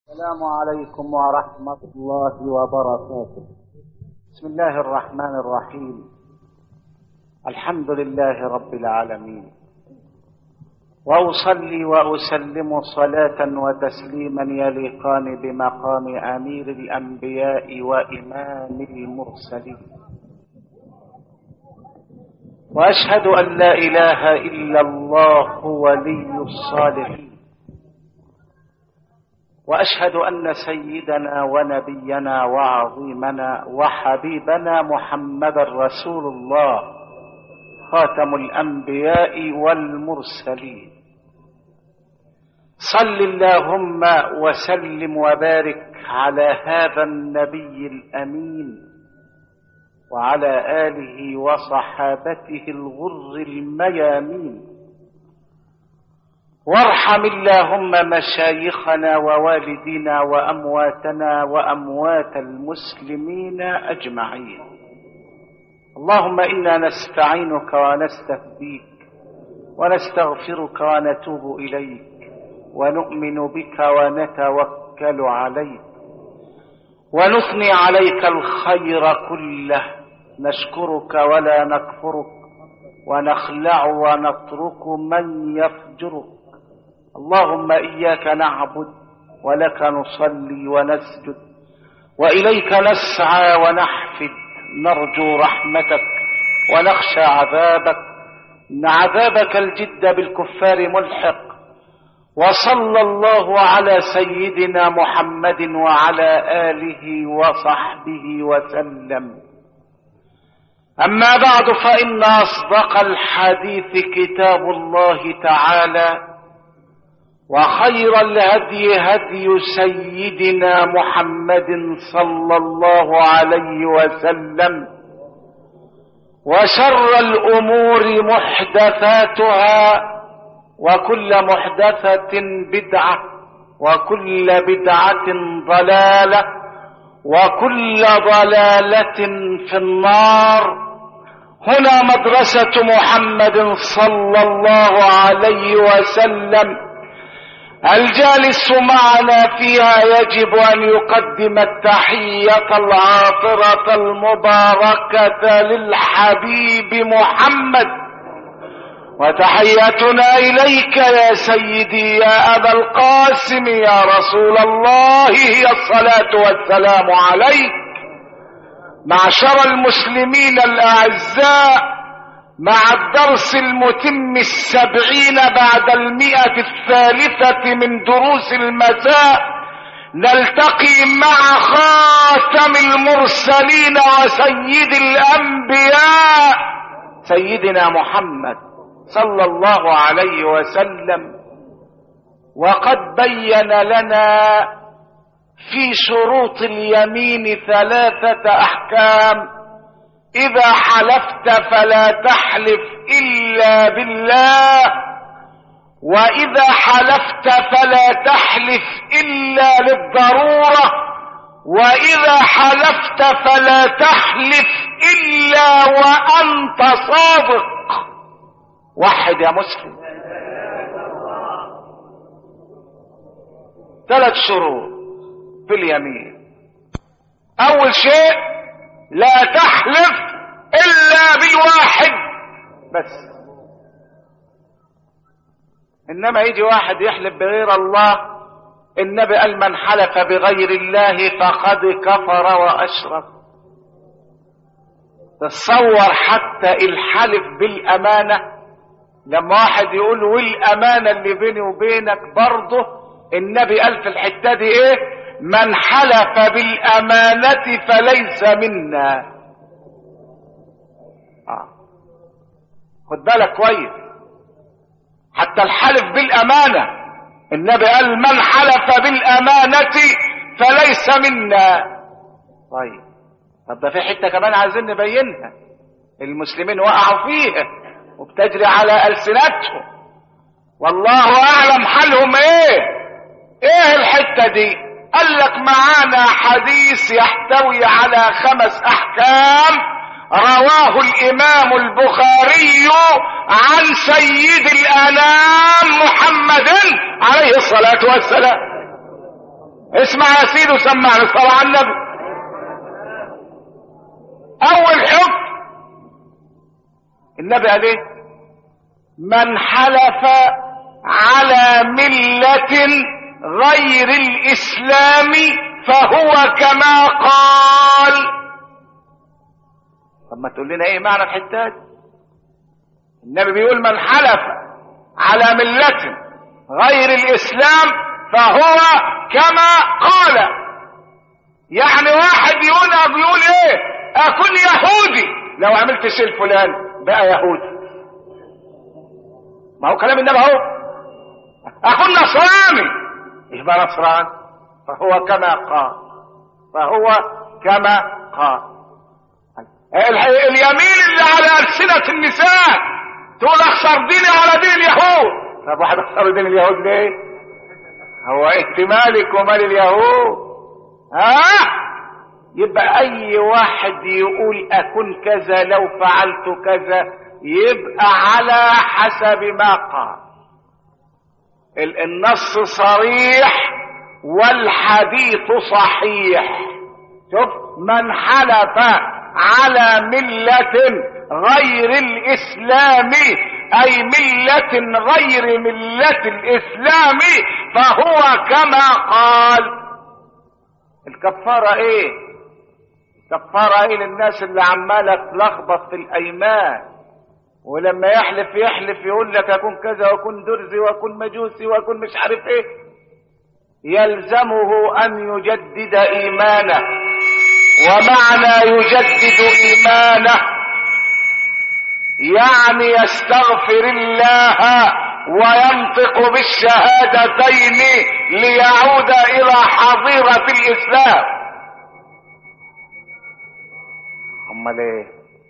السلام عليكم ورحمة الله وبركاته بسم الله الرحمن الرحيم الحمد لله رب العالمين وأصلي وأسلم صلاة وتسليما يليقان بمقام أمير الأنبياء وإمام المرسلين وأشهد أن لا إله إلا الله ولي الصالحين واشهد ان سيدنا ونبينا وعظيمنا وحبيبنا محمدا رسول الله خاتم الانبياء والمرسلين صل اللهم وسلم وبارك على هذا النبي الامين وعلى اله وصحابته الغر الميامين وارحم اللهم مشايخنا ووالدينا وامواتنا واموات المسلمين اجمعين اللهم انا نستعينك ونستهديك ونستغفرك ونتوب اليك ونؤمن بك ونتوكل عليك ونثني عليك الخير كله نشكرك ولا نكفرك ونخلع ونترك من يفجرك اللهم اياك نعبد ولك نصلي ونسجد واليك نسعى ونحفد نرجو رحمتك ونخشى عذابك ان عذابك الجد بالكفار ملحق وصلى الله على سيدنا محمد وعلى اله وصحبه وسلم اما بعد فان اصدق الحديث كتاب الله تعالى وخير الهدي هدي سيدنا محمد صلى الله عليه وسلم وشر الامور محدثاتها وكل محدثه بدعه وكل بدعه ضلاله وكل ضلاله في النار هنا مدرسه محمد صلى الله عليه وسلم الجالس معنا فيها يجب ان يقدم التحيه العاطره المباركه للحبيب محمد وتحيتنا اليك يا سيدي يا ابا القاسم يا رسول الله هي الصلاه والسلام عليك معشر المسلمين الاعزاء مع الدرس المتم السبعين بعد المئة الثالثة من دروس المساء نلتقي مع خاتم المرسلين وسيد الأنبياء سيدنا محمد صلى الله عليه وسلم وقد بين لنا في شروط اليمين ثلاثة أحكام اذا حلفت فلا تحلف الا بالله واذا حلفت فلا تحلف الا للضروره واذا حلفت فلا تحلف الا وانت صادق وحد يا مسلم ثلاث شروط في اليمين اول شيء لا تحلف الا بالواحد بس انما يجي واحد يحلف بغير الله النبي قال من حلف بغير الله فقد كفر واشرك تصور حتى الحلف بالامانه لما واحد يقول والامانه اللي بيني وبينك برضه النبي قال في الحته دي ايه من حلف بالأمانة فليس منا آه. خد بالك كويس حتى الحلف بالأمانة النبي قال من حلف بالأمانة فليس منا طيب طب ده في حتة كمان عايزين نبينها المسلمين وقعوا فيها وبتجري على ألسنتهم والله أعلم حالهم إيه إيه الحتة دي قال لك معانا حديث يحتوي على خمس احكام رواه الامام البخاري عن سيد الانام محمد عليه الصلاه والسلام اسمع يا سيدي وسمعني صلى على النبي اول حكم النبي قال ايه من حلف على ملة غير الاسلام فهو كما قال طب ما تقول لنا ايه معنى الحتات النبي بيقول من حلف على ملة غير الاسلام فهو كما قال يعني واحد يقول بيقول ايه اكون يهودي لو عملت الشيء الفلاني بقى يهودي ما هو كلام النبي اهو اكون نصراني يبقى نصراني فهو كما قال فهو كما قال اليمين اللي على ألسنة النساء تقول اخسر ديني على دين اليهود طب واحد اخسر دين اليهود ليه هو اهتمالك ومال اليهود ها يبقى اي واحد يقول اكون كذا لو فعلت كذا يبقى على حسب ما قال النص صريح والحديث صحيح شوف من حلف على ملة غير الإسلام أي ملة غير ملة الإسلام فهو كما قال الكفارة إيه؟ الكفارة إيه للناس اللي عمالة تلخبط في الأيمان ولما يحلف يحلف يقول لك أكون كذا وأكون درزي وأكون مجوسي وأكون مش عارف إيه يلزمه أن يجدد إيمانه ومعنى يجدد إيمانه يعني يستغفر الله وينطق بالشهادتين ليعود إلى حظيرة الإسلام أمال إيه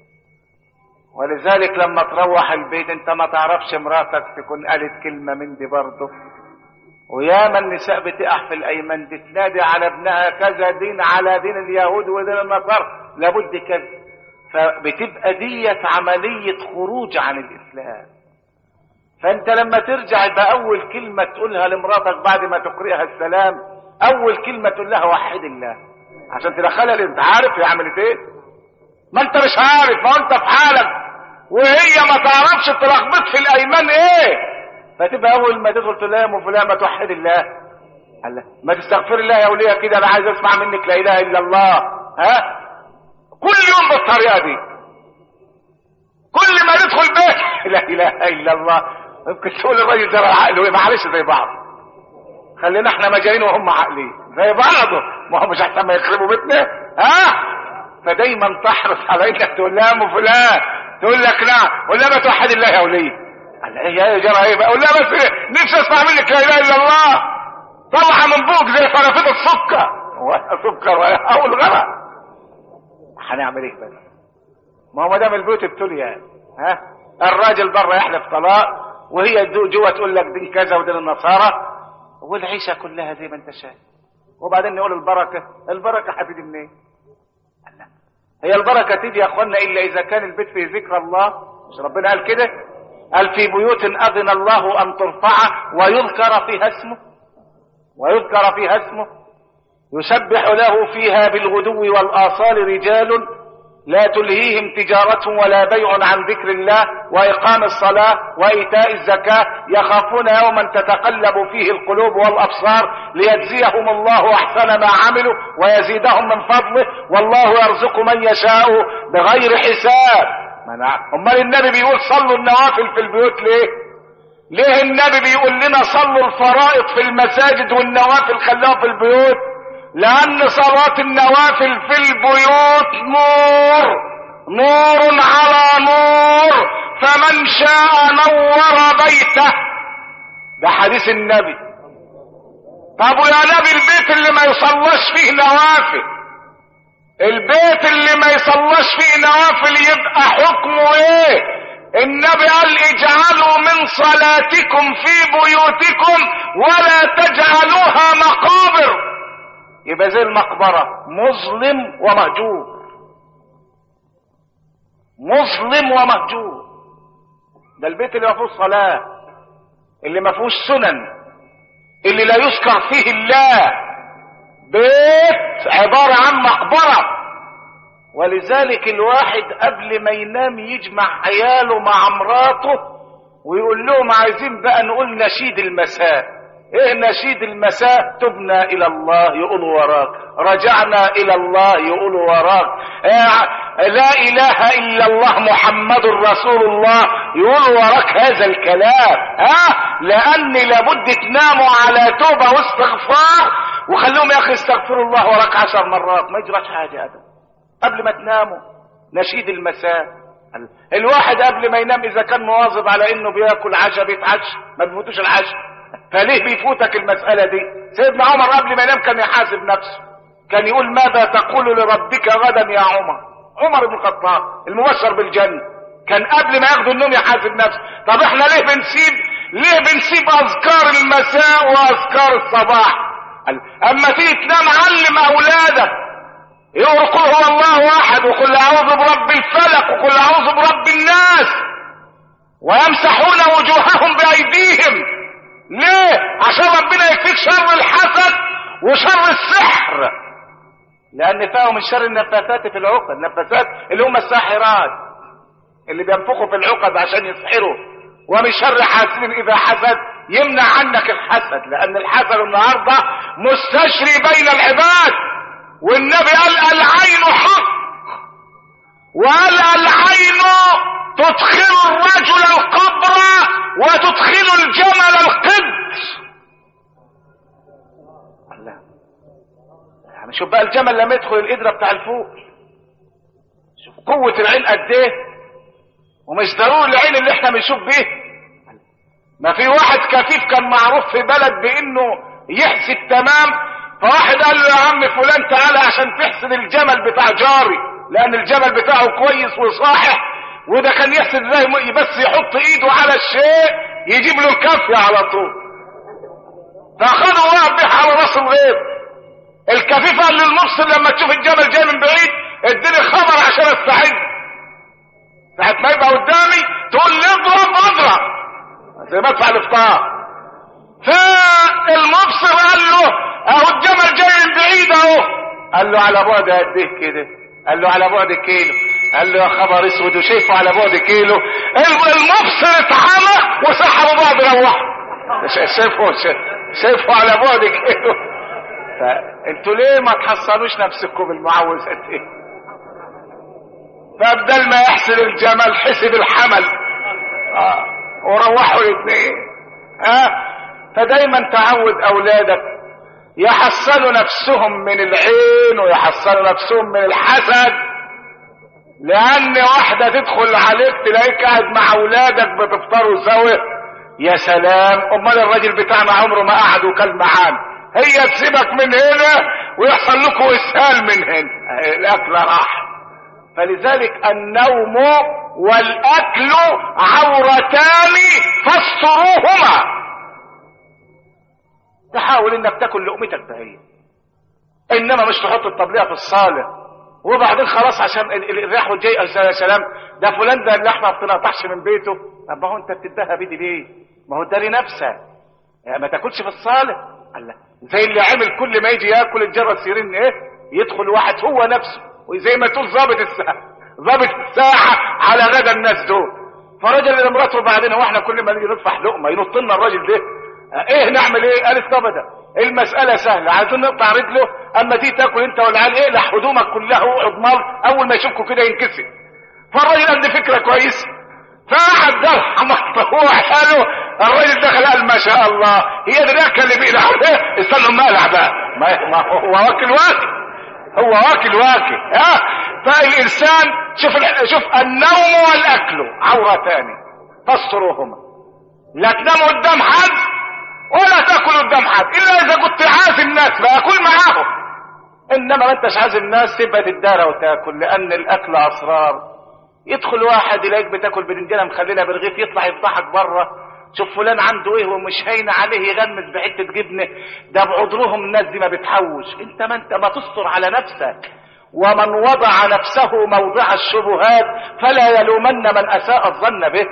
ولذلك لما تروح البيت انت ما تعرفش مراتك تكون قالت كلمة من دي برضه وياما النساء بتقع في الايمان دي تنادي على ابنها كذا دين على دين اليهود ودين النصارى لابد كذا فبتبقى ديت عملية خروج عن الاسلام فانت لما ترجع يبقى اول كلمة تقولها لمراتك بعد ما تقرئها السلام اول كلمة تقول لها وحد الله عشان تدخلها انت عارف هي عملت ايه ما انت مش عارف ما انت في حالك وهي ما تعرفش تلخبط في الايمان ايه فتبقى اول ما تدخل تقول لها يا ام فلان ما توحد الله الله ما تستغفر الله يا وليه كده انا عايز اسمع منك لا اله الا الله ها كل يوم بالطريقه دي كل ما ندخل بيت لا اله الا الله ممكن تقول الراجل ده عقله معلش زي بعض خلينا احنا مجانين وهم عقلين زي بعضه ما هو مش احسن ما يخربوا بيتنا ها فدايما تحرص على انك تقول لها ام فلان تقول لك لا قول لها ما توحد الله يا وليه قال ايه يا جرى ايه بقى قول لها بس نفسي اسمع منك لا اله الا الله طلع من بوك زي فرافيط السكر ولا سكر ولا اول غرق هنعمل ايه بس ما هو ما دام البيوت ابتلي يعني ها الراجل بره يحلف طلاق وهي جوه تقول لك دين كذا ودين النصارى والعيشه كلها زي ما انت شايف وبعدين نقول البركه البركه هتيجي منين هي البركه تيجي يا اخوانا الا اذا كان البيت فيه ذكر الله مش ربنا قال كده قال في بيوت أذن الله أن ترفع ويذكر فيها اسمه ويذكر فيها اسمه يسبح له فيها بالغدو والآصال رجال لا تلهيهم تجارة ولا بيع عن ذكر الله وإقام الصلاة وإيتاء الزكاة يخافون يوما تتقلب فيه القلوب والأبصار ليجزيهم الله أحسن ما عملوا ويزيدهم من فضله والله يرزق من يشاء بغير حساب منع امال النبي بيقول صلوا النوافل في البيوت ليه ليه النبي بيقول لنا صلوا الفرائض في المساجد والنوافل خلوها في البيوت لان صلاة النوافل في البيوت نور نور على نور فمن شاء نور بيته ده حديث النبي طب ويا نبي البيت اللي ما يصلاش فيه نوافل البيت اللي ما يصلاش فيه نوافل يبقى حكمه ايه النبي قال اجعلوا من صلاتكم في بيوتكم ولا تجعلوها مقابر يبقى زي المقبرة مظلم ومهجور مظلم ومهجور ده البيت اللي ما فيهوش صلاة اللي ما فيهوش سنن اللي لا يذكر فيه الله بيت عبارة عن مقبرة ولذلك الواحد قبل ما ينام يجمع عياله مع مراته ويقول لهم عايزين بقى نقول نشيد المساء ايه نشيد المساء تبنا الى الله يقول وراك رجعنا الى الله يقول وراك إيه لا اله الا الله محمد رسول الله يقول وراك هذا الكلام ها لان لابد تناموا على توبه واستغفار وخليهم يا اخي يستغفروا الله وراك عشر مرات ما يجراش حاجه ابدا قبل ما تناموا نشيد المساء الواحد قبل ما ينام اذا كان مواظب على انه بياكل عشاء بيتعشى ما بيفوتوش العشاء فليه بيفوتك المسألة دي سيدنا عمر قبل ما ينام كان يحاسب نفسه كان يقول ماذا تقول لربك غدا يا عمر عمر بن الخطاب المبشر بالجنة كان قبل ما ياخدوا النوم يحاسب نفسه طب احنا ليه بنسيب ليه بنسيب اذكار المساء واذكار الصباح اما تيجي تنام علم اولادك يقول قل هو الله احد وقل اعوذ برب الفلق وقل اعوذ برب الناس ويمسحون وجوههم بايديهم ليه عشان ربنا يكفيك شر الحسد وشر السحر لان فيها من شر النفاثات في العقد النفاثات اللي هم الساحرات اللي بينفخوا في العقد عشان يسحروا ومن شر حاسد اذا حسد يمنع عنك الحسد لان الحسد النهارده مستشري بين العباد والنبي قال العين حق وقال العين تدخل الرجل القبر وتدخل الجمل القدر الله يعني شوف بقى الجمل لما يدخل القدرة بتاع الفوق شوف قوة العين قد ايه ومش ضروري العين اللي احنا بنشوف بيه ما في واحد كفيف كان معروف في بلد بانه يحسد تمام فواحد قال له يا عم فلان تعالى عشان تحسد الجمل بتاع جاري لان الجمل بتاعه كويس وصاحح وده كان يحسد زي بس يحط ايده على الشيء يجيب له الكافية على طول فاخده وقف به على راس الغيب الكفيف قال للمبصر لما تشوف الجمل جاي من بعيد اديني خبر عشان استعد ساعة ما يبقى قدامي تقول لي اضرب اضرب زي ما ادفع الافطار فالمبصر قال له اهو الجمل جاي من بعيد اهو قال له على بعد قد ايه كده قال له على بعد كيلو قال له يا خبر اسود وشايفه على بعد كيلو المبصر اتعمى وسحبوا بعض روحوا شايفه شايفه على بعد كيلو فانتوا ليه ما تحصلوش نفسكم بالمعوذات دي فبدل ما يحسب الجمل حسب الحمل آه. وروحوا الاثنين ها آه. فدايما تعود اولادك يحصلوا نفسهم من العين ويحصلوا نفسهم من الحسد لان واحدة تدخل عليك تلاقيك قاعد مع اولادك بتفطروا سوا يا سلام امال الراجل بتاعنا عمره ما قعد وكل معانا هي تسيبك من هنا ويحصل لكم اسهال من هنا الاكل راح فلذلك النوم والاكل عورتان فاستروهما تحاول انك تاكل لقمتك بهي انما مش تحط الطبلية في الصالة وبعدين خلاص عشان الريح والجاي يا سلام ده فلان ده اللحمه ما بتنقطعش من بيته طب ما هو انت بتديها بيدي ليه؟ ما هو ده لنفسك يعني ما تاكلش في الصالة الله زي اللي عمل كل ما يجي ياكل الجرس يرن ايه يدخل واحد هو نفسه وزي ما تقول ظابط الساعة ظابط الساعة على غدا الناس دول فرجل الى مراته وبعدين هو احنا كل ما نيجي نطفح لقمه ينط لنا الراجل ده ايه نعمل ايه قالت طب ده المسألة سهلة عايزين نقطع رجله اما تيجي تاكل انت والعيال اقلع هدومك كلها واقعد مر اول ما يشوفكوا كده ينكسر فالراجل قال دي فكرة كويسة فقعد ده هو حاله الراجل دخل قال ما شاء الله هي دي الاكل اللي بيقلع عليه استنوا ما اقلع بقى ما, ما هو واكل واكل هو واكل واكل ها فالانسان شوف شوف النوم والاكل عورتان فاستروهما لا تنام قدام حد ولا تاكل قدام حد الا اذا كنت عازم ناس بقى كل معاهم انما ما انتش عازم ناس تبقى تدارى وتاكل لان الاكل اسرار يدخل واحد يلاقيك بتاكل بدنجانه مخلينا برغيف يطلع يفضحك بره شوف فلان عنده ايه ومش هين عليه يغمس بحته جبنه ده بعذرهم الناس دي ما بتحوش انت ما انت ما تستر على نفسك ومن وضع نفسه موضع الشبهات فلا يلومن من اساء الظن به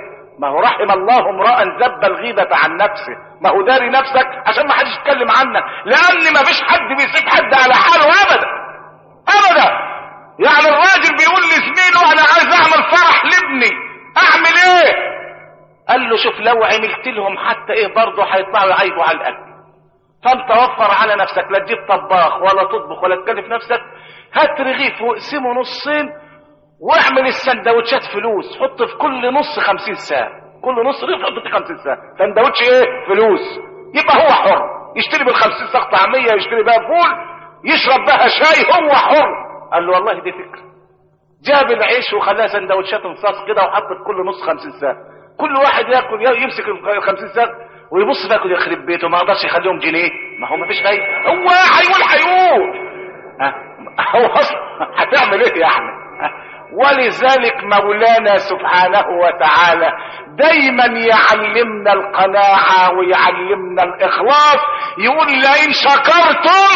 ما هو رحم الله امرأ ذب الغيبة عن نفسه ما هو داري نفسك عشان ما حدش يتكلم عنك لان ما فيش حد بيسيب حد على حاله ابدا ابدا يعني الراجل بيقول لزميله انا عايز اعمل فرح لابني اعمل ايه قال له شوف لو عملت لهم حتى ايه برضه هيطلعوا يعيبوا على الاكل فانت وفر على نفسك لا تجيب طباخ ولا تطبخ ولا تكلف نفسك هات رغيف واقسمه نصين واعمل السندوتشات فلوس حط في كل نص خمسين ساعة كل نص رغيف حط فيه خمسين ساعة سندوتش ايه فلوس يبقى هو حر يشتري بالخمسين ساعة طعمية يشتري بها فول يشرب بها شاي هو حر قال له والله دي فكرة جاب العيش وخلاها سندوتشات انصاص كده وحط في كل نص خمسين ساعة كل واحد ياكل يمسك الخمسين ساعة ويبص فاكل يخرب بيته ما قدرش يخليهم جنيه ما هو ما فيش فايده هو هيقول هيقول ها هو اصلا هتعمل ايه يعني ولذلك مولانا سبحانه وتعالى دايما يعلمنا القناعة ويعلمنا الإخلاص يقول لئن شكرتم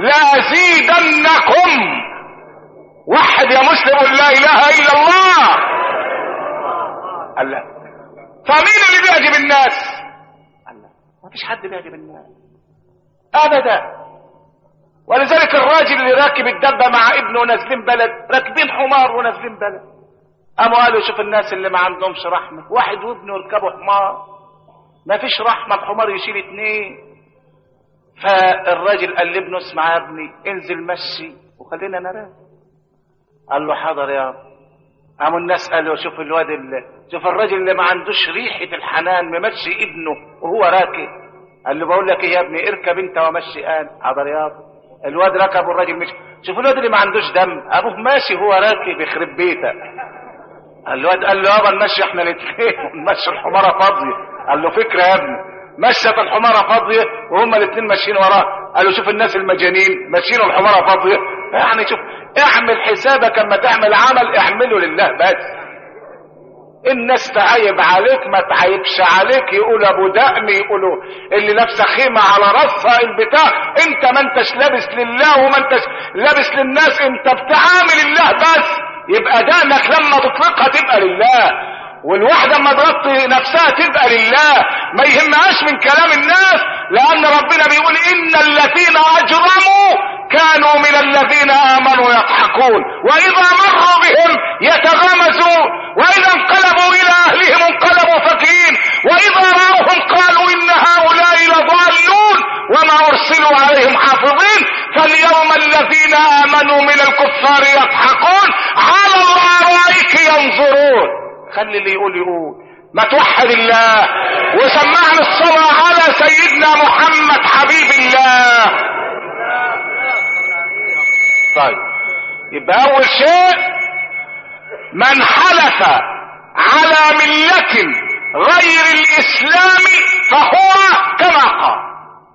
لأزيدنكم وحد يا مسلم لا إله إلا الله الله فمين اللي بيعجب الناس الله ما فيش حد بيعجب الناس أبدا ولذلك الراجل اللي راكب الدبه مع ابنه ونازلين بلد راكبين حمار ونازلين بلد قاموا قالوا شوف الناس اللي ما عندهمش رحمه واحد وابنه يركبوا حمار ما فيش رحمه الحمار يشيل اتنين فالراجل قال لابنه اسمع يا ابني انزل مشي وخلينا نراه قال له حاضر يا رب قاموا الناس قالوا شوف الواد اللي شوف الراجل اللي ما عندوش ريحه الحنان ممشي ابنه وهو راكب قال له بقول لك ايه يا ابني اركب انت ومشي انا حاضر يا رب الواد ركب والراجل مشي شوف الواد اللي ما عندوش دم ابوه ماشي هو راكب يخرب بيتك الواد قال له يابا نمشي احنا الاثنين ونمشي الحماره فاضيه قال له فكره يا ابني مشت الحماره فاضيه وهما الاثنين ماشيين وراه قال له شوف الناس المجانين ماشيين الحماره فاضيه يعني شوف اعمل حسابك اما تعمل عمل اعمله لله بس الناس تعيب عليك ما تعيبش عليك يقول ابو دقن يقولوا اللي لابسه خيمه على راسها البتاع انت ما انتش لابس لله وما انتش لابس للناس انت بتعامل الله بس يبقى دقنك لما تطلقها تبقى لله والواحده اما تغطي نفسها تبقى لله ما يهمهاش من كلام الناس لان ربنا بيقول ان الذين اجرموا كانوا من الذين امنوا يضحكون واذا مروا بهم يتغامزون واذا انقلبوا الى اهلهم انقلبوا فكين واذا راوهم قالوا ان هؤلاء لضالون وما ارسلوا عليهم حافظين فاليوم الذين امنوا من الكفار يضحكون على الارائك ينظرون خلي اللي يقول يقول ما توحد الله وسمعنا الصلاة على سيدنا محمد حبيب الله طيب يبقى اول شيء من حلف على ملة غير الاسلام فهو كما قال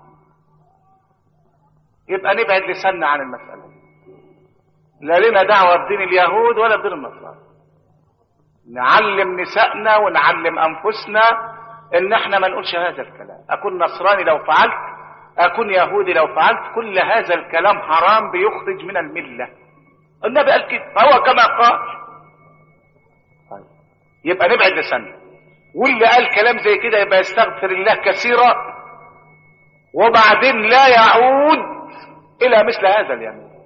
يبقى نبعد لساننا عن المسألة لا لنا دعوة بدين اليهود ولا بدين النصارى نعلم نسائنا ونعلم انفسنا ان احنا ما نقولش هذا الكلام اكون نصراني لو فعلت اكون يهودي لو فعلت كل هذا الكلام حرام بيخرج من المله النبي قال كده فهو كما قال طيب. يبقى نبعد لساننا واللي قال كلام زي كده يبقى يستغفر الله كثيرا وبعدين لا يعود الى مثل هذا اليمين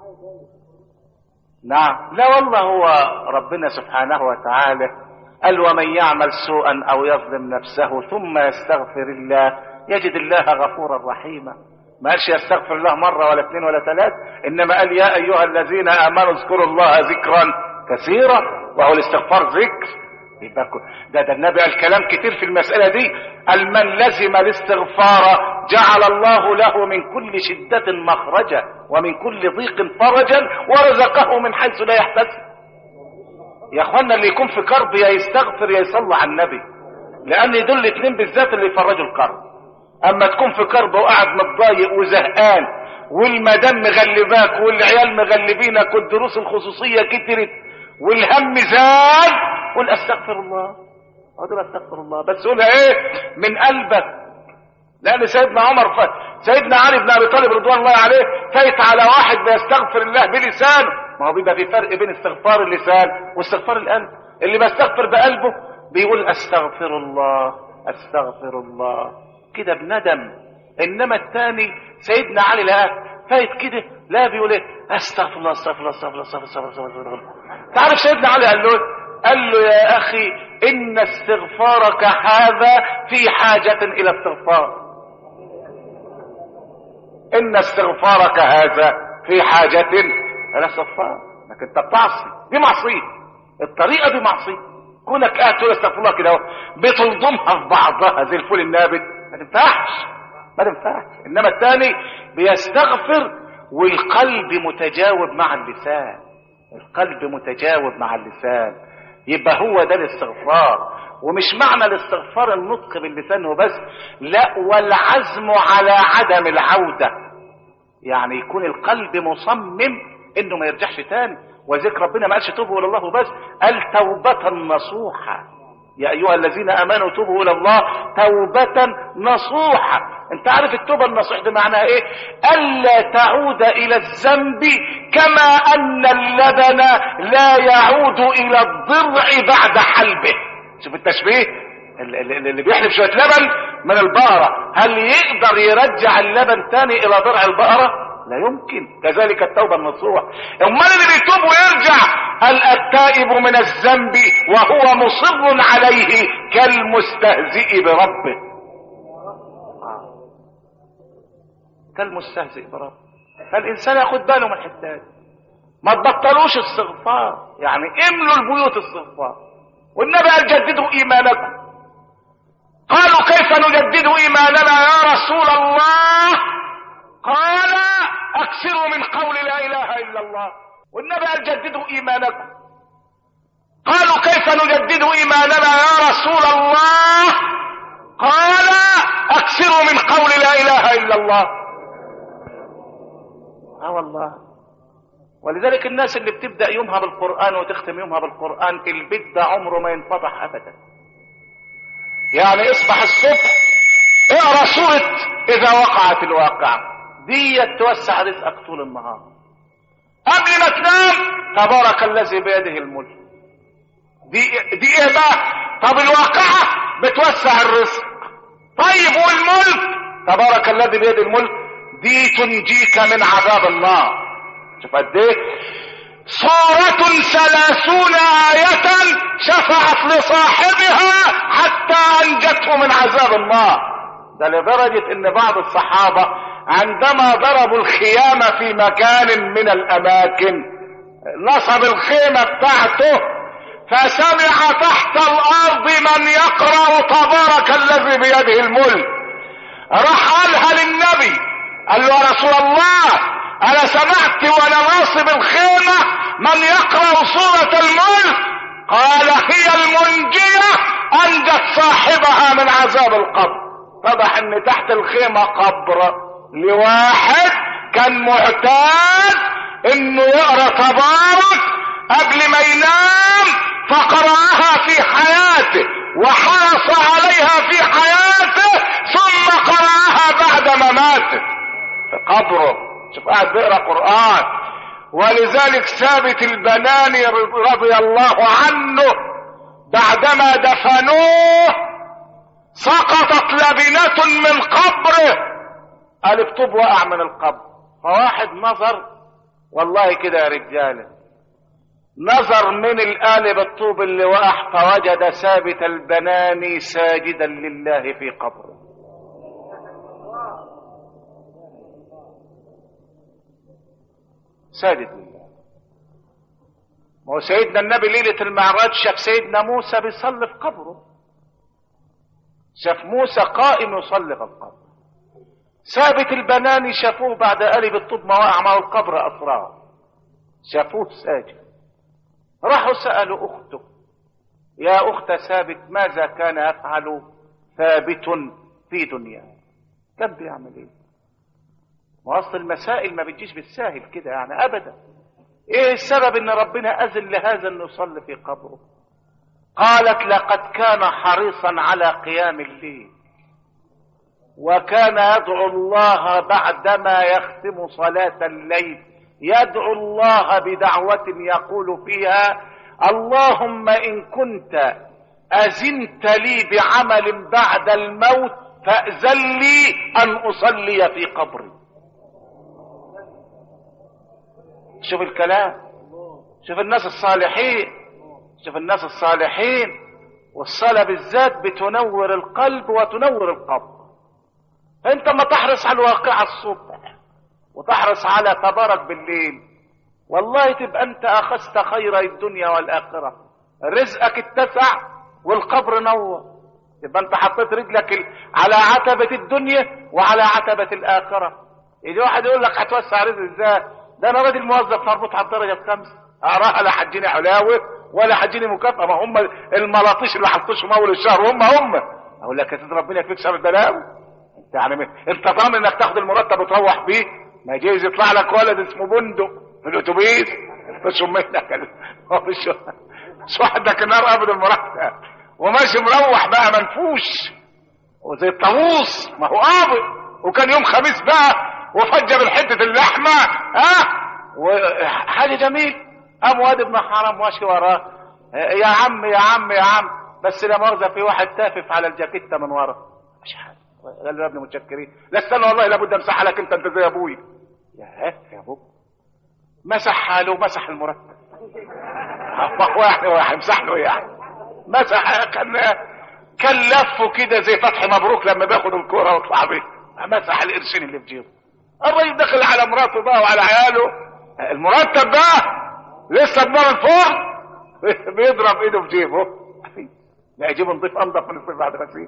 نعم لا والله هو ربنا سبحانه وتعالى قال ومن يعمل سوءا او يظلم نفسه ثم يستغفر الله يجد الله غفورا رحيما ما قالش يستغفر الله مرة ولا اثنين ولا ثلاث انما قال يا ايها الذين امنوا اذكروا الله ذكرا كثيرا وهو الاستغفار ذكر يبقى ده ده النبي قال كلام كتير في المسألة دي قال من لزم الاستغفار جعل الله له من كل شدة مخرجا ومن كل ضيق فرجا ورزقه من حيث لا يحتسب يا اخوانا اللي يكون في كرب يا يستغفر يا يصلي على النبي لان دول الاثنين بالذات اللي يفرجوا الكرب اما تكون في كرب وقاعد متضايق وزهقان والمدام مغلباك والعيال مغلبينك والدروس الخصوصيه كترت والهم زاد قول استغفر الله اقول استغفر الله بس قولها ايه من قلبك لان سيدنا عمر ف... سيدنا علي بن ابي طالب رضوان الله عليه فايت على واحد بيستغفر الله بلسانه ما هو بيبقى في فرق بين استغفار اللسان واستغفار القلب اللي بيستغفر بقلبه بيقول استغفر الله استغفر الله كده بندم انما الثاني سيدنا علي لا فايت كده لا بيقول ايه استغفر الله استغفر الله استغفر الله استغفر الله استغفر الله, استغفر الله. تعرف سيدنا علي قال له قال له يا اخي ان استغفارك هذا في حاجة الى استغفار ان استغفارك هذا في حاجة الى استغفار انك انت بتعصي دي معصية الطريقة دي معصية كونك قاعد تقول استغفر الله كده بتلضمها في بعضها زي الفول النابت ما تنفعش ما تنفعش انما الثاني بيستغفر والقلب متجاوب مع اللسان القلب متجاوب مع اللسان يبقى هو ده الاستغفار ومش معنى الاستغفار النطق باللسان وبس لا والعزم على عدم العودة يعني يكون القلب مصمم انه ما يرجعش تاني وذكر ربنا ما قالش توبوا الى الله بس قال توبة نصوحة يا ايها الذين امنوا توبوا الى الله توبة نصوحة انت عارف التوبة النصوح دي معناها ايه الا تعود الى الذنب كما ان اللبن لا يعود الى الضرع بعد حلبه شوف التشبيه اللي بيحلب شوية لبن من البقرة هل يقدر يرجع اللبن تاني الى ضرع البقرة لا يمكن كذلك التوبة النصوح امال اللي بيتوب ويرجع هل التائب من الذنب وهو مصر عليه كالمستهزئ بربه كالمستهزئ بربه فالانسان ياخد باله من الحتات ما تبطلوش استغفار يعني املوا البيوت استغفار والنبي قال جددوا ايمانكم قالوا كيف نجدد ايماننا يا رسول الله قال اكثروا من قول لا اله الا الله والنبي قال جددوا ايمانكم قالوا كيف نجدد ايماننا يا رسول الله قال اكثروا من قول لا اله الا الله اه والله ولذلك الناس اللي بتبدا يومها بالقران وتختم يومها بالقران البيت ده عمره ما ينفتح ابدا يعني اصبح الصبح اقرا سوره اذا وقعت الواقعه دي توسع رزقك طول النهار قبل ما تنام تبارك الذي بيده الملك دي دي ايه بقى طب الواقعه بتوسع الرزق طيب والملك تبارك الذي بيده الملك دي تنجيك من عذاب النار شوف قد ايه صورة ثلاثون آية شفعت لصاحبها حتى أنجته من عذاب النار ده لدرجة ان بعض الصحابة عندما ضربوا الخيامة في مكان من الاماكن نصب الخيمة بتاعته فسمع تحت الارض من يقرأ تبارك الذي بيده الملك راح قالها للنبي قال له يا رسول الله انا سمعت وانا ناصب الخيمة من يقرأ سورة الملك قال هي المنجية انجت صاحبها من عذاب القبر اتضح ان تحت الخيمة قبر لواحد كان معتاد انه يقرا تبارك قبل ما ينام فقرأها في حياته وحرص عليها في حياته ثم قرأها بعد مماته في قبره شوف قاعد بيقرا قرآن ولذلك ثابت البناني رضي الله عنه بعدما دفنوه سقطت لبنة من قبره قال الطوب وقع من القبر فواحد نظر والله كده يا رجاله نظر من القالب الطوب اللي وقع فوجد ثابت البناني ساجدا لله في قبره ساجد لله ما هو سيدنا النبي ليلة المعراج شاف سيدنا موسى بيصلي في قبره شاف موسى قائم يصلي في القبر ثابت البناني شافوه بعد قلب الطوب ما وقع معه القبر أسرار شافوه ساجد راحوا سألوا أخته يا أخت ثابت ماذا كان يفعل ثابت في دنياه كان بيعمل ايه واصل المسائل ما بتجيش بالساهل كده يعني ابدا ايه السبب ان ربنا اذن لهذا انه يصلي في قبره قالت لقد كان حريصا على قيام الليل وكان يدعو الله بعدما يختم صلاة الليل يدعو الله بدعوة يقول فيها اللهم إن كنت أزنت لي بعمل بعد الموت فأذن لي أن أصلي في قبري شوف الكلام شوف الناس الصالحين شوف الناس الصالحين والصلاة بالذات بتنور القلب وتنور القبر انت ما تحرص على الواقعة الصبح وتحرص على تبارك بالليل والله تبقى انت اخذت خير الدنيا والاخرة رزقك اتسع والقبر نور يبقى انت حطيت رجلك على عتبة الدنيا وعلى عتبة الاخرة يجي واحد يقول لك هتوسع رزق ازاي ده انا راجل موظف مربوط على الدرجة الخامسة اراها لا حجيني علاوة ولا حجيني مكافأة ما هم الملاطيش اللي حطوشهم اول الشهر هم هم اقول لك يا سيدي ربنا يكفيك شر البلاوي انت يعني انت ضامن انك تاخد المرتب وتروح بيه ما جايز يطلع لك ولد اسمه بندق في الاتوبيس مش منك مش مش وحدك النار قبل المرتب وماشي مروح بقى منفوش وزي الطاووس ما هو قابض وكان يوم خميس بقى وفجر الحتة اللحمة ها وحاجة جميل قام واد ابن حرام ماشي وراه يا عم يا عم يا عم بس لا مؤاخذة في واحد تافف على الجاكيتة من ورا مش حاجة قال له يا ابني متشكرين لا استنى والله لابد امسحها لك انت انت زي ابوي يا يا ابو مسح حاله مسح المرتب هو يعني هو هيمسح له يعني مسح كان كان لفه كده زي فتحي مبروك لما بياخد الكوره ويطلع بيه مسح القرشين اللي في جيبه الراجل دخل على مراته بقى وعلى عياله المرتب بقى لسه بنار الفرن بيضرب ايده في جيبه لا يجيب نضيف انضف من الصيف بعد غسيل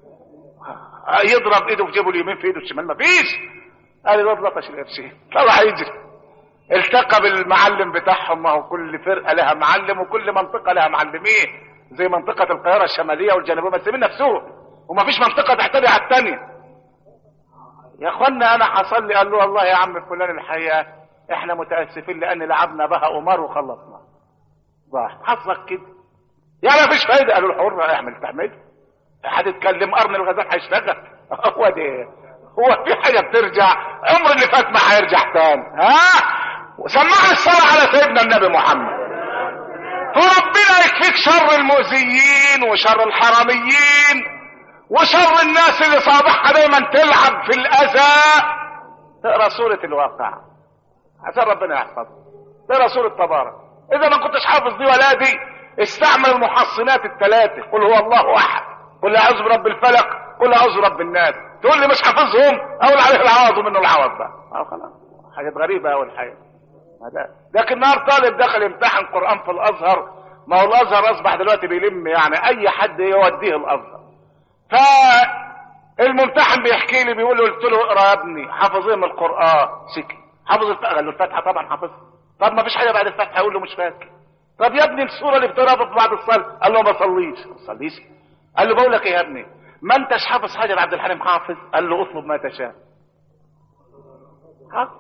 يضرب ايده في جيبه اليمين في ايده الشمال مفيش قال الواد لطش القرشين طلع يجري التقى بالمعلم بتاعهم ما هو كل فرقه لها معلم وكل منطقه لها معلمين زي منطقه القاهره الشماليه والجنوبيه بس من نفسهم ومفيش منطقه تحتوي على الثانيه يا اخوانا انا حصل لي قال له والله يا عم فلان الحقيقه احنا متاسفين لان لعبنا بها قمار وخلصنا ضاع حظك كده يعني مفيش فايده قالوا الحر اعمل تعمل هتتكلم قرن الغزال هيشتغل هو ده هو في حاجه بترجع عمر اللي فات ما هيرجع تاني ها وسمعنا الصلاه على سيدنا النبي محمد فربنا يكفيك شر المؤذيين وشر الحراميين وشر الناس اللي صابحها دايما تلعب في الاذى تقرا سوره الواقع عشان ربنا يحفظك تقرا سوره تبارك اذا ما كنتش حافظ دي ولا دي استعمل المحصنات الثلاثه قل هو الله احد قل اعوذ برب الفلق قل اعوذ برب الناس تقول لي مش حافظهم اقول عليه العوض منه العوض بقى اه خلاص حاجات غريبه اول حاجه لكن النهار طالب دخل يمتحن قران في الازهر ما هو الازهر اصبح دلوقتي بيلم يعني اي حد يوديه الازهر فالممتحن بيحكي لي بيقول له قلت له اقرا يا ابني حافظ ايه من القران سكت حافظ الفاتحه قال له الفاتحه طبعا حافظها طب ما فيش حاجه بعد الفاتحه يقول له مش فاكر طب يا ابني السوره اللي بتقراها بعد الصلاه قال له ما بصليش ما بصليش قال له بقول لك ايه يا ابني ما انتش حافظ حاجه لعبد الحليم حافظ قال له اطلب ما تشاء ها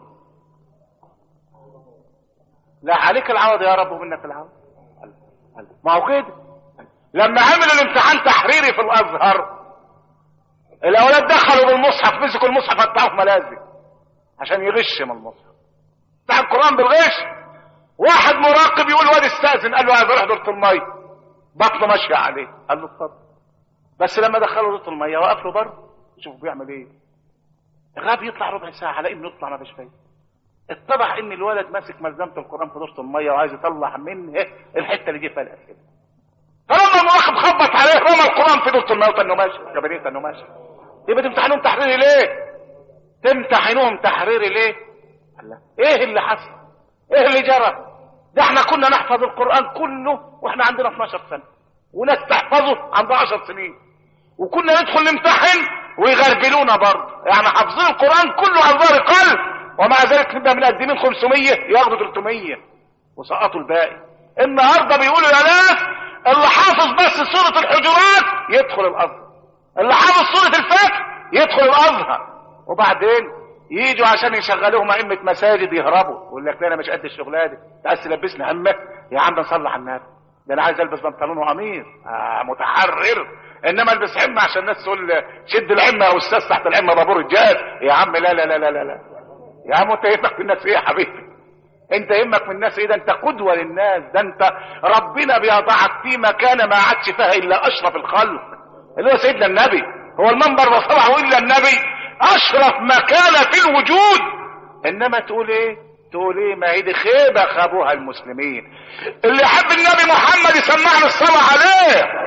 لا عليك العوض يا رب ومنك العوض ما هو كده لما عملوا الامتحان تحريري في الازهر الاولاد دخلوا بالمصحف مسكوا المصحف بتاعه في ملازم عشان يغش من المصحف بتاع القران بالغش واحد مراقب يقول واد استاذن قال له عايز اروح دورة الميه بطنه ماشيه عليه قال له اتفضل بس لما دخلوا دورة الميه وقف له بره شوف بيعمل ايه غاب يطلع ربع ساعه على انه يطلع ما فيش فايده اتضح ان الولد ماسك ملزمه القران في دورة الميه وعايز يطلع منها الحته اللي جه فيها الاسئله فلما المراقب خبط عليه رمى القران في دورة الميه وقال انه ماشي جبريت انه ماشي يبقى تمتحنوهم تحريري ليه تمتحنوهم تحريري ليه الله ايه اللي حصل ايه اللي جرى ده احنا كنا نحفظ القران كله واحنا عندنا 12 سنه وناس تحفظه عندها 10 سنين وكنا ندخل نمتحن ويغربلونا برضه يعني حافظين القران كله عن ظهر قلب ومع ذلك نبقى مقدمين 500 ياخدوا 300 وسقطوا الباقي النهارده بيقولوا يا ناس اللي حافظ بس سوره الحجرات يدخل الازهر اللي حافظ سوره الفتح يدخل الازهر وبعدين يجوا عشان يشغلوهم ائمه مساجد يهربوا يقول لك لا انا مش قد الشغلانه دي انت عايز تلبسني همك يا عم نصلي على النبي ده انا عايز البس بنطلون وقميص آه متحرر انما البس عمه عشان الناس تقول شد العمه يا استاذ تحت العمه بابور الجاد يا عم لا لا لا لا لا, لا. يا عم انت يهمك في الناس ايه يا حبيبي انت يهمك من الناس ايه ده انت قدوة للناس ده انت ربنا بيضعك في مكان ما عادش فيها الا اشرف الخلق اللي هو سيدنا النبي هو المنبر ما صنعه الا النبي اشرف مكان في الوجود انما تقول ايه تقول ايه ما هي دي خيبة خابوها المسلمين اللي يحب النبي محمد يسمعنا الصلاة عليه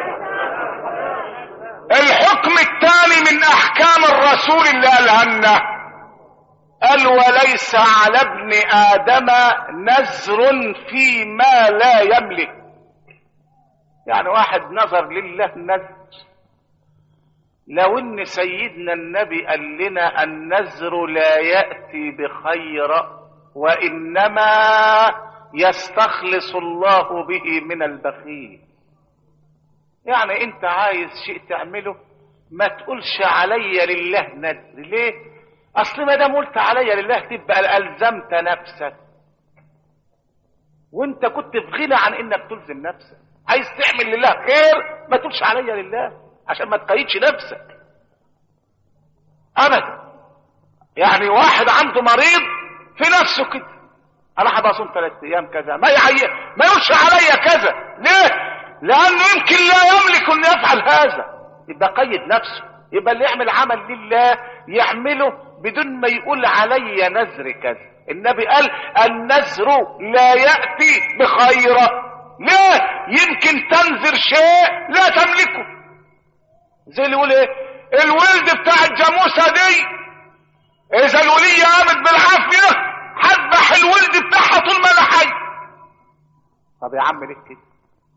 الحكم الثاني من احكام الرسول اللي قالها لنا قال وليس على ابن ادم نزر فيما لا يملك يعني واحد نظر لله نزر لو ان سيدنا النبي قال لنا النزر لا ياتي بخير وانما يستخلص الله به من البخيل يعني انت عايز شيء تعمله ما تقولش علي لله نذر ليه اصل ما دام قلت علي لله تبقى الزمت نفسك وانت كنت في غنى عن انك تلزم نفسك عايز تعمل لله خير ما تقولش علي لله عشان ما تقيدش نفسك ابدا يعني واحد عنده مريض في نفسه كده انا هبقى اصوم ثلاث ايام كذا ما يعي ما يقولش عليا كذا ليه لانه يمكن لا يملك ان يفعل هذا يبقى قيد نفسه يبقى اللي يعمل عمل لله يعمله بدون ما يقول علي نذر كذا النبي قال النذر لا ياتي بخيره ليه يمكن تنذر شيء لا تملكه زي اللي يقول ايه الولد بتاع الجاموسه دي اذا الولية قامت بالعافية هذبح الولد بتاعها طول ما انا حي طب يا عم ليه كده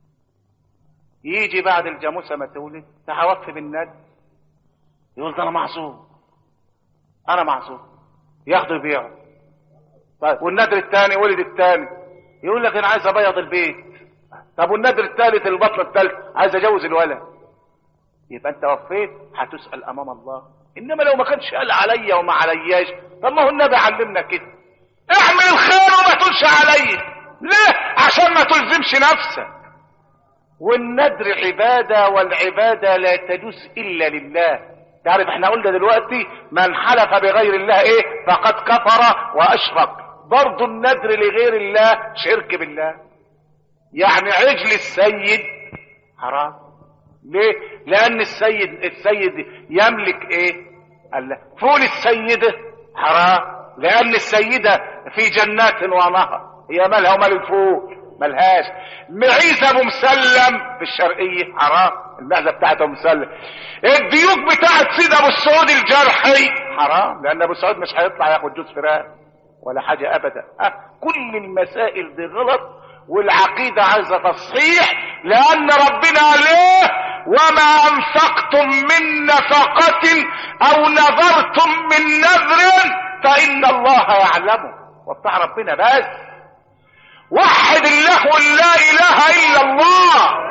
يجي بعد الجاموسة ما تولد تحوف بالناد يقول ده انا معصوم انا معصوم ياخده يبيعه طيب والنادر الثاني ولد الثاني يقول لك انا عايز ابيض البيت طب والنادر الثالث البطن الثالث عايز اجوز الولد يبقى انت وفيت هتسأل امام الله انما لو ما كانش قال عليا وما علياش طب ما هو النبي علمنا كده اعمل الخير وما تقولش عليا ليه عشان ما تلزمش نفسك والندر عبادة والعبادة لا تجوز الا لله تعرف احنا قلنا دلوقتي من حلف بغير الله ايه فقد كفر واشرك برضه الندر لغير الله شرك بالله يعني عجل السيد حرام ليه لان السيد السيد يملك ايه قال لا فول السيدة حرام لان السيدة في جنات ونهر هي مالها ومال الفول ملهاش معيز ابو مسلم في الشرقية حرام المعزة بتاعته مسلم الديوك بتاعت سيد ابو السعود الجرحي حرام لان ابو السعود مش هيطلع ياخد جوز فراخ ولا حاجة ابدا أه كل المسائل دي غلط والعقيدة عايزة تصحيح لأن ربنا عليه وما أنفقتم من نفقة أو نذرتم من نذر فإن الله يعلمه وبتاع ربنا بس وحد الله لا إله إلا الله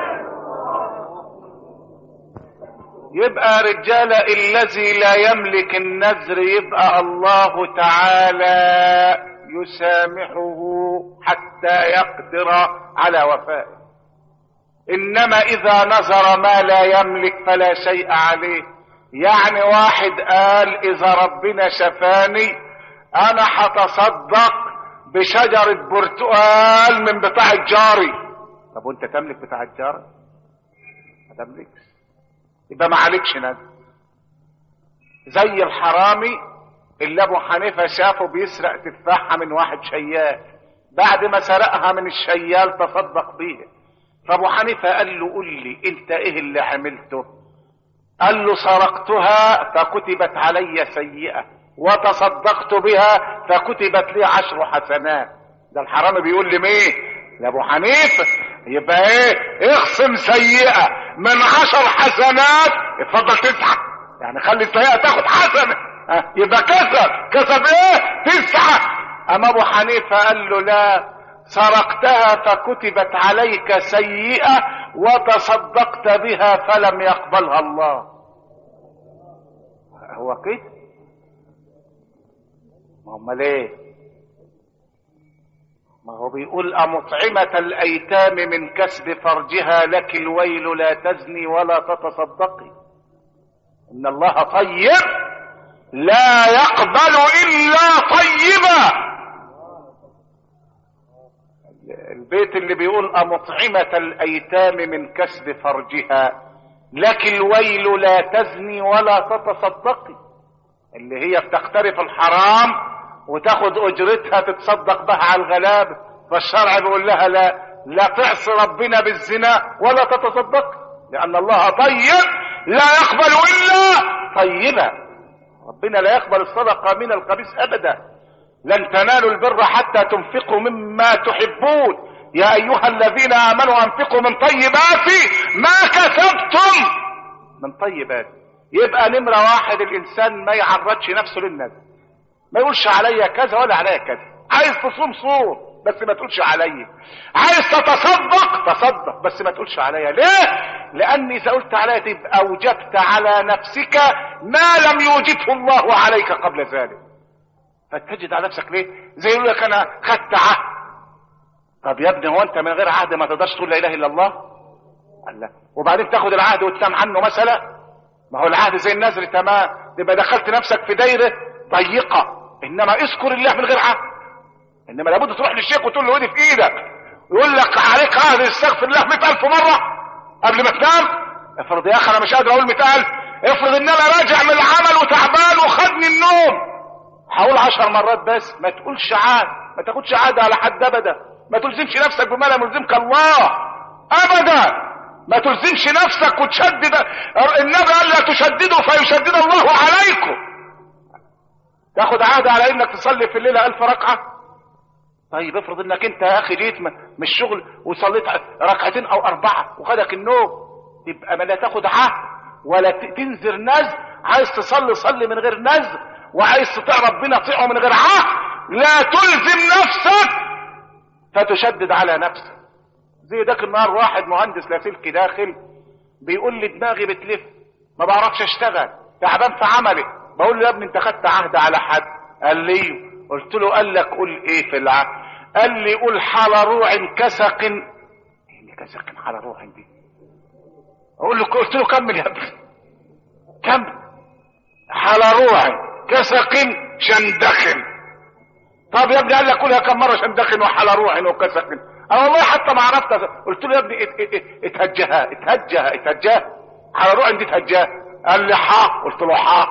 يبقى رجال الذي لا يملك النذر يبقى الله تعالى يسامحه حتى يقدر على وفائه انما اذا نظر ما لا يملك فلا شيء عليه يعني واحد قال اذا ربنا شفاني انا هتصدق بشجرة برتقال من بتاع الجاري طب وانت تملك بتاع الجاري ما تملكش يبقى ما عليكش نذر زي الحرامي اللي ابو حنيفه شافه بيسرق تفاحه من واحد شيال بعد ما سرقها من الشيال تصدق بيها فابو حنيفه قال له قل لي انت ايه اللي عملته قال له سرقتها فكتبت علي سيئه وتصدقت بها فكتبت لي عشر حسنات ده الحرامي بيقول لي مين لابو حنيفه يبقى ايه اخصم سيئه من عشر حسنات اتفضل تسعه يعني خلي السيئه تاخد حسنه يبقى كسب كسب ايه تسعة اما ابو حنيفة قال له لا سرقتها فكتبت عليك سيئة وتصدقت بها فلم يقبلها الله هو كده ما هم ليه ما هو بيقول أمطعمة الأيتام من كسب فرجها لك الويل لا تزني ولا تتصدقي إن الله طيب لا يقبل الا طيبا البيت اللي بيقول أمطعمة الأيتام من كسب فرجها لك الويل لا تزني ولا تتصدقي اللي هي بتقترف الحرام وتاخد اجرتها تتصدق بها على الغلابة فالشرع بيقول لها لا لا تعصي ربنا بالزنا ولا تتصدق لان الله طيب لا يقبل الا طيبا ربنا لا يقبل الصدقة من الخبيث ابدا لن تنالوا البر حتى تنفقوا مما تحبون يا ايها الذين امنوا انفقوا من طيبات ما كسبتم من طيبات يبقى نمرة واحد الانسان ما يعرضش نفسه للناس ما يقولش عليا كذا ولا عليا كذا عايز تصوم صوم بس ما تقولش عليا عايز تتصدق تصدق بس ما تقولش عليا ليه لاني اذا قلت عليا تبقى اوجبت على نفسك ما لم يوجبه الله عليك قبل ذلك فتجد على نفسك ليه زي يقول لك انا خدت عهد طب يا ابني هو انت من غير عهد ما تقدرش تقول لا اله الا الله قال لا وبعدين تاخد العهد وتنام عنه مثلا ما هو العهد زي النذر تمام تبقى دخلت نفسك في دايره ضيقه انما اذكر الله من غير عهد انما لابد تروح للشيخ وتقول له ودي في ايدك يقول لك عليك عهد استغفر الله 100000 مره قبل ما تنام افرض يا اخي انا مش قادر اقول 100000 افرض ان انا راجع من العمل وتعبان وخدني النوم هقول عشر مرات بس ما تقولش عهد ما تاخدش عهد على حد ابدا ما تلزمش نفسك بما لا يلزمك الله ابدا ما تلزمش نفسك وتشدد النبي قال لا تشددوا فيشدد الله عليكم تاخد عهد على انك تصلي في الليله ألف ركعه طيب افرض انك انت يا اخي جيت من الشغل وصليت ركعتين او اربعه وخدك النوم يبقى ما لا تاخد عهد ولا تنذر نذر عايز تصلي صلي من غير نذر وعايز تطيع ربنا طيعه من غير عهد لا تلزم نفسك فتشدد على نفسك زي ذاك النهار واحد مهندس لاسلكي داخل بيقول لي دماغي بتلف ما بعرفش اشتغل تعبان في عملي بقول له يا ابني انت خدت عهد على حد قال لي قلت له قال لك قول ايه في العهد قال لي قول حال روع كسق ايه كسق حال روع دي اقول له قلت له كمل يا ابني كمل حال روع كسق شندخ طب يا ابني قال لك قولها كم مره شندخ وحال روع وكسق انا والله حتى ما عرفت قلت له يا ابني اتهجها اتهجها اتهجها حال روع دي اتهجها قال لي حا قلت له حا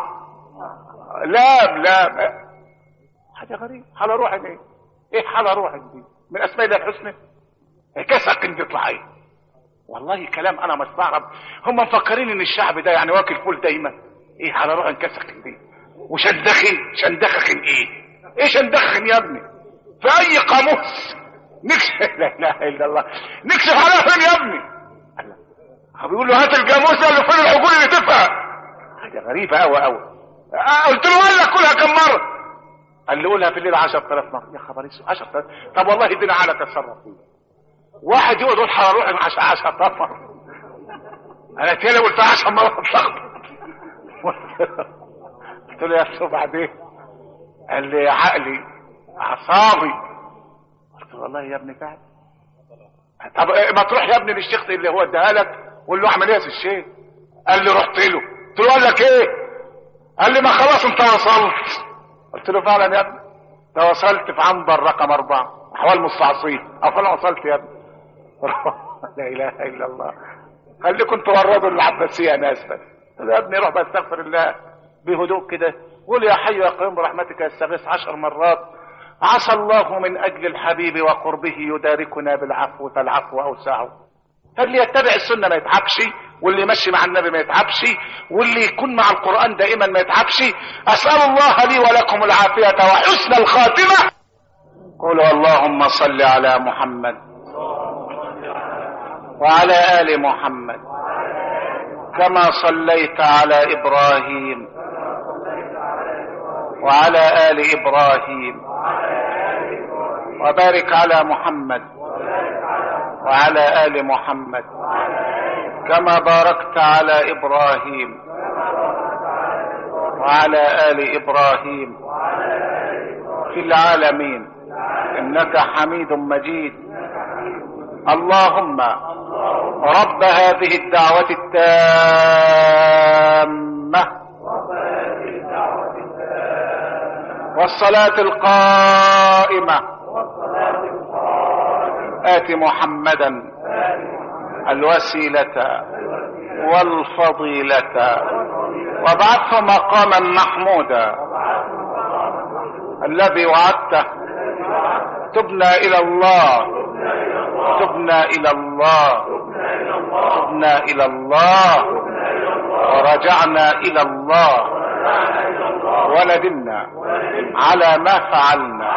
لام لام حاجه غريبه حال روح ايه ايه حال روح دي من اسماء الله الحسنى كسق دي تطلع ايه والله كلام انا مستغرب هم مفكرين ان الشعب ده يعني واكل فول دايما ايه حال روح كسق دي وشندخن شندخن ايه ايه شندخن يا ابني في اي قاموس نكشف لا اله الا الله نكشف على فين يا ابني بيقول له هات الجاموس قال له فين العقول اللي تفهم حاجه غريبه قوي قوي قلت له قال لك كلها كم مره قال لي قولها في الليل 10000 مره يا خبر اسود 10000 طب والله ادينا على تتصرف فيه واحد يقعد يقول هروح 10000 مره انا تاني قلت 10 مرات اتلخبط قلت له يا استاذ بعدين قال لي عقلي اعصابي قلت له والله يا ابني فعلا طب ما تروح يا ابني للشيخ اللي هو اداها لك قول له اعمل ايه يا الشيخ قال لي رحت له قلت له قال لك ايه قال لي ما خلاص انت وصلت قلت له فعلا يا ابني تواصلت في عنبر رقم اربعة احوال مستعصين او فعلا وصلت يا ابني لا اله الا الله خليكم توردوا العباسية ناس بس يا ابني روح بستغفر الله بهدوء كده قول يا حي يا قيوم برحمتك استغيث عشر مرات عسى الله من اجل الحبيب وقربه يداركنا بالعفو فالعفو اوسعه فاللي يتبع السنه ما يتعبش واللي يمشي مع النبي ما يتعبش واللي يكون مع القران دائما ما يتعبش اسال الله لي ولكم العافيه وحسن الخاتمه قولوا اللهم صل على محمد وعلى ال محمد كما صليت على ابراهيم وعلى ال ابراهيم وبارك على محمد وعلى ال محمد كما باركت على ابراهيم وعلى ال ابراهيم في العالمين انك حميد مجيد اللهم رب هذه الدعوه التامه والصلاه القائمه آت محمدا الوسيلة والفضيلة وابعثه مقاما محمودا الذي وعدته تبنا إلى الله تبنا إلى الله تبنا إلى الله ورجعنا إلى الله وندمنا على ما فعلنا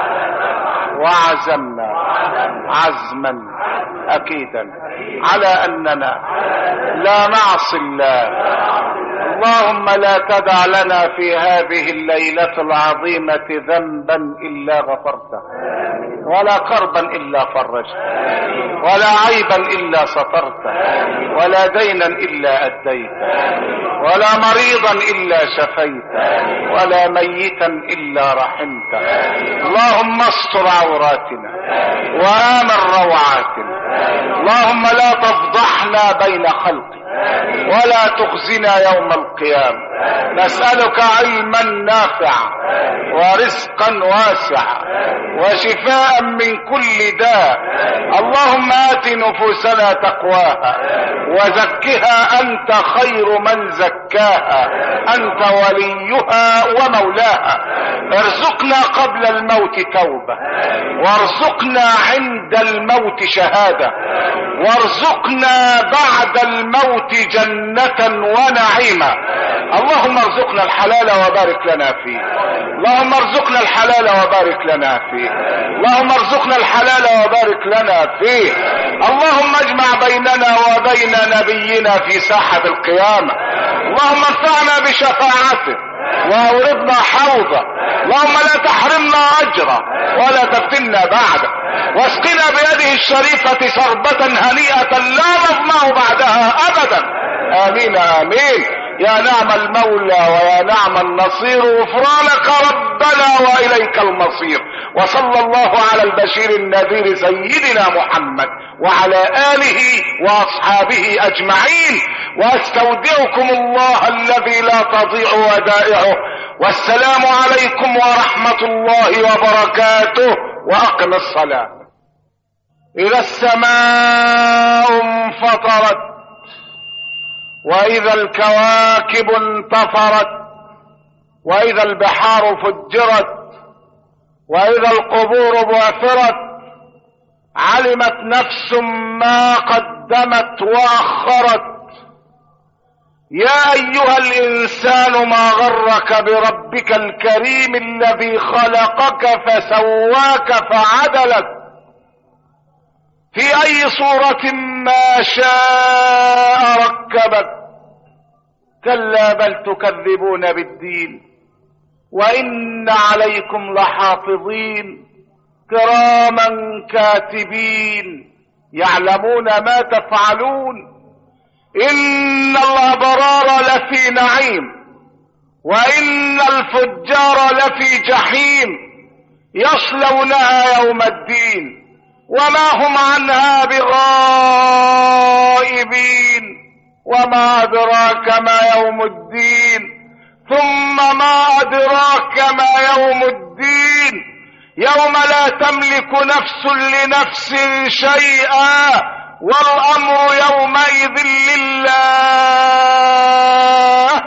وعزمنا عزما اكيدا على اننا لا نعصي الله اللهم لا تدع لنا في هذه الليلة العظيمة ذنبا الا غفرته ولا كربا الا فرجته ولا عيبا الا سترته ولا دينا الا اديته ولا مريضا الا شفيته ولا ميتا الا رحمته اللهم استر عوراتنا وامن روعاتنا اللهم لا تفضحنا بين خلقك ولا تخزنا يوم القيامة نسألك علما نافعا ورزقا واسعا وشفاء من كل داء اللهم آت نفوسنا تقواها وزكها أنت خير من زكاها أنت وليها ومولاها ارزقنا قبل الموت توبة وارزقنا عند الموت شهادة وارزقنا بعد الموت جنة ونعيما اللهم ارزقنا الحلال وبارك لنا فيه اللهم ارزقنا الحلال وبارك لنا فيه اللهم ارزقنا الحلال وبارك لنا فيه اللهم اجمع بيننا وبين نبينا في ساحة القيامة اللهم انفعنا بشفاعته واوردنا حوضه اللهم لا تحرمنا اجره ولا تفتنا بعده واسقنا بيده الشريفة شربة هنيئة لا نظمأ بعدها ابدا امين امين يا نعم المولى ويا نعم النصير غفرانك ربنا واليك المصير وصلى الله على البشير النذير سيدنا محمد وعلى اله واصحابه اجمعين واستودعكم الله الذي لا تضيع ودائعه والسلام عليكم ورحمه الله وبركاته واقم الصلاه اذا السماء انفطرت واذا الكواكب انتفرت واذا البحار فجرت واذا القبور بعثرت علمت نفس ما قدمت واخرت يا ايها الانسان ما غرك بربك الكريم الذي خلقك فسواك فعدلك في اي صورة ما شاء ركبك كلا بل تكذبون بالدين وان عليكم لحافظين كراما كاتبين يعلمون ما تفعلون ان الابرار لفي نعيم وان الفجار لفي جحيم يصلونها يوم الدين وما هم عنها بغائبين وما ادراك ما يوم الدين ثم ما ادراك ما يوم الدين يوم لا تملك نفس لنفس شيئا والامر يومئذ لله